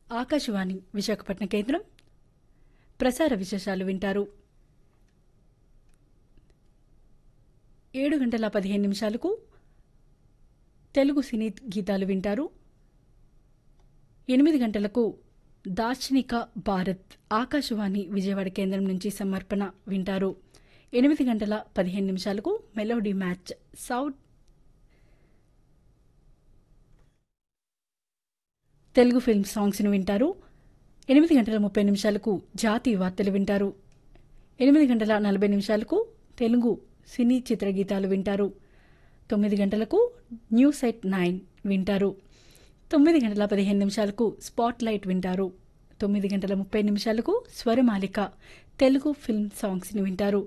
ఆకాశవాణి విశాఖపట్నం కేంద్రం ప్రసార విశేషాలు వింటారు ఏడు గంటల పదిహేను నిమిషాలకు తెలుగు సినీ గీతాలు వింటారు ఎనిమిది గంటలకు దార్శనిక భారత్ ఆకాశవాణి విజయవాడ కేంద్రం నుంచి సమర్పణ వింటారు ఎనిమిది గంటల పదిహేను నిమిషాలకు melody match south Telugu film సాంగ్స్ను వింటారు ఎనిమిది గంటల ముప్పై నిమిషాలకు జాతీయ వార్తలు వింటారు ఎనిమిది గంటల నలభై నిమిషాలకు తెలుగు సినీ చిత్ర గీతాలు వింటారు తొమ్మిది గంటలకు న్యూస్ ఎట్ నైన్ వింటారు తొమ్మిది గంటల పదిహేను నిమిషాలకు స్పాట్ లైట్ వింటారు తొమ్మిది గంటల ముప్పై నిమిషాలకు స్వరమాలిక తెలుగు ఫిల్మ్ సాంగ్స్ని వింటారు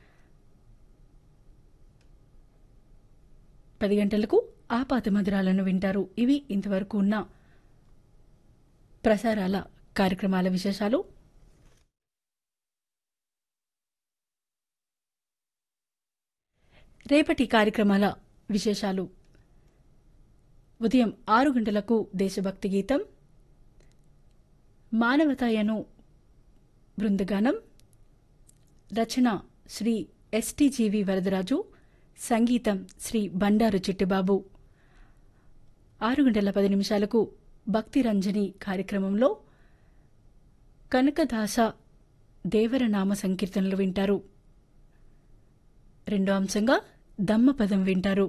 పది గంటలకు ఆపాత మధురాలను వింటారు ఇవి ఇంతవరకు ఉన్న ప్రసారాల కార్యక్రమాల విశేషాలు రేపటి కార్యక్రమాల విశేషాలు ఉదయం ఆరు గంటలకు దేశభక్తి గీతం మానవతాయను బృందగానం రచన శ్రీ ఎస్టీజీవి వరదరాజు సంగీతం శ్రీ బండారు చిట్టిబాబు ఆరు గంటల పది నిమిషాలకు భక్తి రంజని కార్యక్రమంలో కనకదాస దేవరనామ సంకీర్తనలు వింటారు రెండో అంశంగా దమ్మపదం వింటారు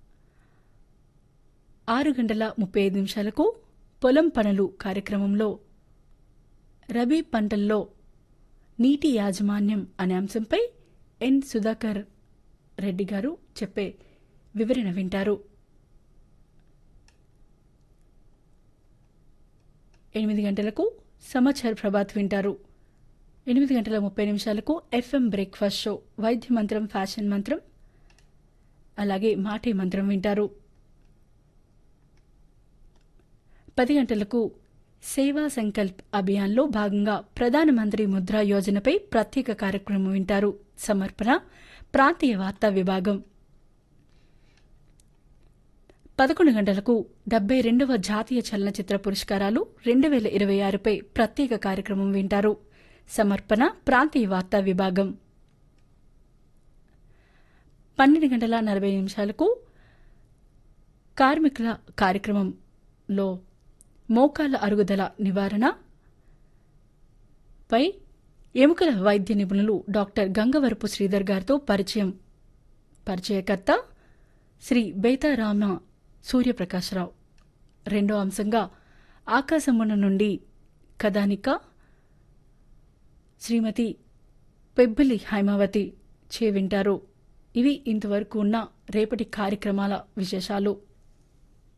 ఆరు గంటల ముప్పై ఐదు నిమిషాలకు పొలం పనులు కార్యక్రమంలో రబీ పంటల్లో నీటి యాజమాన్యం అనే అంశంపై ఎన్ సుధాకర్ రెడ్డి గారు చెప్పే వివరణ వింటారు ఎనిమిది గంటలకు సమాచార్ ప్రభాత్ వింటారు ఎనిమిది గంటల ముప్పై నిమిషాలకు ఎఫ్ఎం బ్రేక్ఫాస్ట్ షో వైద్య మంత్రం ఫ్యాషన్ మంత్రం అలాగే మాటే మంత్రం వింటారు పది గంటలకు సేవా సంకల్ప్ అభియాన్లో భాగంగా ప్రధానమంత్రి ముద్రా యోజనపై ప్రత్యేక కార్యక్రమం వింటారు సమర్పణ ప్రాంతీయ వార్తా విభాగం పదకొండు గంటలకు డెబ్బై రెండవ జాతీయ చలనచిత్ర పురస్కారాలు రెండు వేల ఇరవై ఆరుపై ప్రత్యేక కార్యక్రమం వింటారు సమర్పణ ప్రాంతీయ వార్తా విభాగం పన్నెండు గంటల నలభై నిమిషాలకు కార్మికుల కార్యక్రమంలో మోకాల అరుగుదల నివారణ పై ఎముకల వైద్య నిపుణులు డాక్టర్ గంగవరపు శ్రీధర్ గారితో పరిచయం పరిచయకర్త శ్రీ బేతారామ సూర్యప్రకాశరావు రెండో అంశంగా ఆకాశమున నుండి కథానిక శ్రీమతి పెబ్బలి హైమావతి చే వింటారు ఇవి ఇంతవరకు ఉన్న రేపటి కార్యక్రమాల విశేషాలు